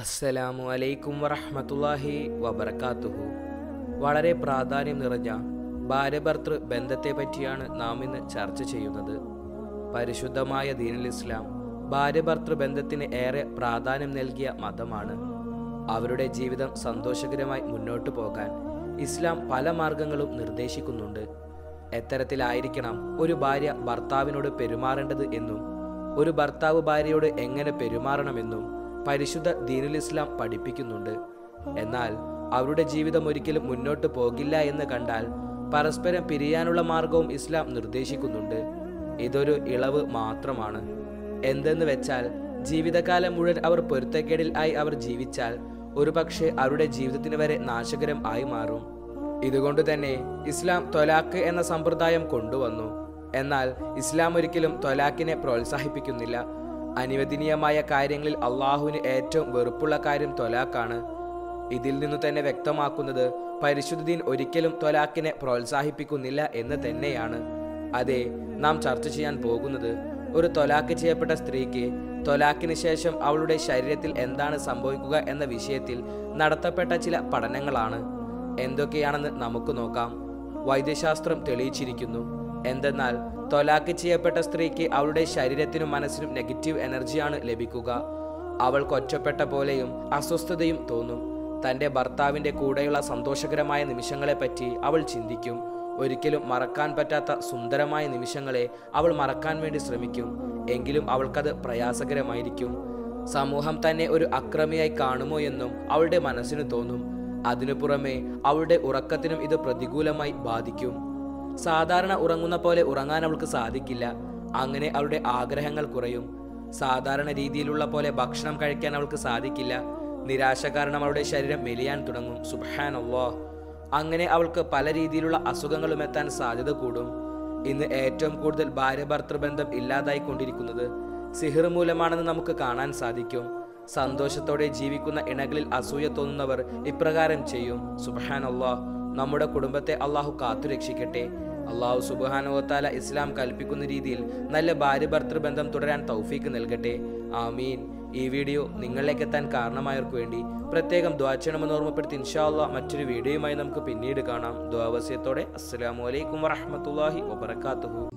അസ്സലാമു അലൈക്കും വറഹ്മത്തുള്ളാഹി വബറകാതുഹു വളരെ പ്രാധാന്യം നിറഞ്ഞ ഭാര്യഭർത്തൃ ബന്ധത്തെ പറ്റിയാണ് നാം ഇന്ന് ചർച്ച ചെയ്യുന്നത് പരിശുദ്ധമായ ദീനുൽ ഇസ്ലാം ഭാര്യഭർത്തൃ ബന്ധത്തിന് ഏറെ പ്രാധാന്യം നൽകിയ മതമാണ് അവരുടെ ജീവിതം സന്തോഷകരമായി മുന്നോട്ടു പോകാൻ ഇസ്ലാം പല മാർഗങ്ങളും നിർദ്ദേശിക്കുന്നുണ്ട് എത്തരത്തിലായിരിക്കണം ഒരു ഭാര്യ ഭർത്താവിനോട് പെരുമാറേണ്ടത് എന്നും ഒരു ഭർത്താവ് ഭാര്യയോട് എങ്ങനെ പെരുമാറണമെന്നും പരിശുദ്ധ ദീനുൽ ഇസ്ലാം പഠിപ്പിക്കുന്നുണ്ട് എന്നാൽ അവരുടെ ജീവിതം ഒരിക്കലും മുന്നോട്ട് പോകില്ല എന്ന് കണ്ടാൽ പരസ്പരം പിരിയാനുള്ള മാർഗവും ഇസ്ലാം നിർദ്ദേശിക്കുന്നുണ്ട് ഇതൊരു ഇളവ് മാത്രമാണ് എന്തെന്ന് വെച്ചാൽ ജീവിതകാലം മുഴുവൻ അവർ പൊരുത്തക്കേടിൽ ആയി അവർ ജീവിച്ചാൽ ഒരുപക്ഷെ അവരുടെ ജീവിതത്തിന് വരെ നാശകരം ആയി മാറും ഇതുകൊണ്ട് തന്നെ ഇസ്ലാം തൊലാക്ക് എന്ന സമ്പ്രദായം കൊണ്ടുവന്നു എന്നാൽ ഇസ്ലാം ഒരിക്കലും തൊലാക്കിനെ പ്രോത്സാഹിപ്പിക്കുന്നില്ല അനുവദനീയമായ കാര്യങ്ങളിൽ അള്ളാഹുവിന് ഏറ്റവും വെറുപ്പുള്ള കാര്യം തൊലാക്കാണ് ഇതിൽ നിന്നു തന്നെ വ്യക്തമാക്കുന്നത് പരിശുദ്ധീൻ ഒരിക്കലും തൊലാക്കിനെ പ്രോത്സാഹിപ്പിക്കുന്നില്ല എന്ന് തന്നെയാണ് അതെ നാം ചർച്ച ചെയ്യാൻ പോകുന്നത് ഒരു തൊലാക്ക് ചെയ്യപ്പെട്ട സ്ത്രീക്ക് തൊലാക്കിന് ശേഷം അവളുടെ ശരീരത്തിൽ എന്താണ് സംഭവിക്കുക എന്ന വിഷയത്തിൽ നടത്തപ്പെട്ട ചില പഠനങ്ങളാണ് എന്തൊക്കെയാണെന്ന് നമുക്ക് നോക്കാം വൈദ്യശാസ്ത്രം തെളിയിച്ചിരിക്കുന്നു എന്തെന്നാൽ തൊലാക്ക് ചെയ്യപ്പെട്ട സ്ത്രീക്ക് അവളുടെ ശരീരത്തിനും മനസ്സിനും നെഗറ്റീവ് എനർജിയാണ് ലഭിക്കുക അവൾക്ക് ഒറ്റപ്പെട്ട പോലെയും അസ്വസ്ഥതയും തോന്നും തൻ്റെ ഭർത്താവിൻ്റെ കൂടെയുള്ള സന്തോഷകരമായ നിമിഷങ്ങളെപ്പറ്റി അവൾ ചിന്തിക്കും ഒരിക്കലും മറക്കാൻ പറ്റാത്ത സുന്ദരമായ നിമിഷങ്ങളെ അവൾ മറക്കാൻ വേണ്ടി ശ്രമിക്കും എങ്കിലും അവൾക്കത് പ്രയാസകരമായിരിക്കും സമൂഹം തന്നെ ഒരു അക്രമിയായി കാണുമോ എന്നും അവളുടെ മനസ്സിന് തോന്നും അതിനു പുറമെ അവളുടെ ഉറക്കത്തിനും ഇത് പ്രതികൂലമായി ബാധിക്കും സാധാരണ ഉറങ്ങുന്ന പോലെ ഉറങ്ങാൻ അവൾക്ക് സാധിക്കില്ല അങ്ങനെ അവളുടെ ആഗ്രഹങ്ങൾ കുറയും സാധാരണ രീതിയിലുള്ള പോലെ ഭക്ഷണം കഴിക്കാൻ അവൾക്ക് സാധിക്കില്ല നിരാശ കാരണം അവളുടെ ശരീരം മെലിയാൻ തുടങ്ങും സുബാനല്ലോ അങ്ങനെ അവൾക്ക് പല രീതിയിലുള്ള അസുഖങ്ങളും എത്താൻ സാധ്യത കൂടും ഇന്ന് ഏറ്റവും കൂടുതൽ ഭാര്യ ഭർത്തൃബന്ധം ഇല്ലാതായിക്കൊണ്ടിരിക്കുന്നത് സിഹിർ മൂലമാണെന്ന് നമുക്ക് കാണാൻ സാധിക്കും സന്തോഷത്തോടെ ജീവിക്കുന്ന ഇണകളിൽ അസൂയ തോന്നുന്നവർ ഇപ്രകാരം ചെയ്യും സുബഹാൻ അള്ളാഹ് നമ്മുടെ കുടുംബത്തെ അള്ളാഹു കാത്തുരക്ഷിക്കട്ടെ അള്ളാഹു സുബാനുവത്താല ഇസ്ലാം കൽപ്പിക്കുന്ന രീതിയിൽ നല്ല ഭാര്യ ഭർത്തൃബന്ധം തുടരാൻ തൗഫീക്ക് നൽകട്ടെ ആമീൻ ഈ വീഡിയോ നിങ്ങളിലേക്ക് എത്താൻ കാരണമായവർക്ക് വേണ്ടി പ്രത്യേകം ദ്വാചണമെന്ന് ഓർമ്മപ്പെടുത്തി ഇൻഷാല്ല മറ്റൊരു വീഡിയോയുമായി നമുക്ക് പിന്നീട് കാണാം ദ്വാവസ്യത്തോടെ അസ്സലാമു അലൈക്കും വറഹമത്തല്ലാഹി വബർക്കാത്തുഹു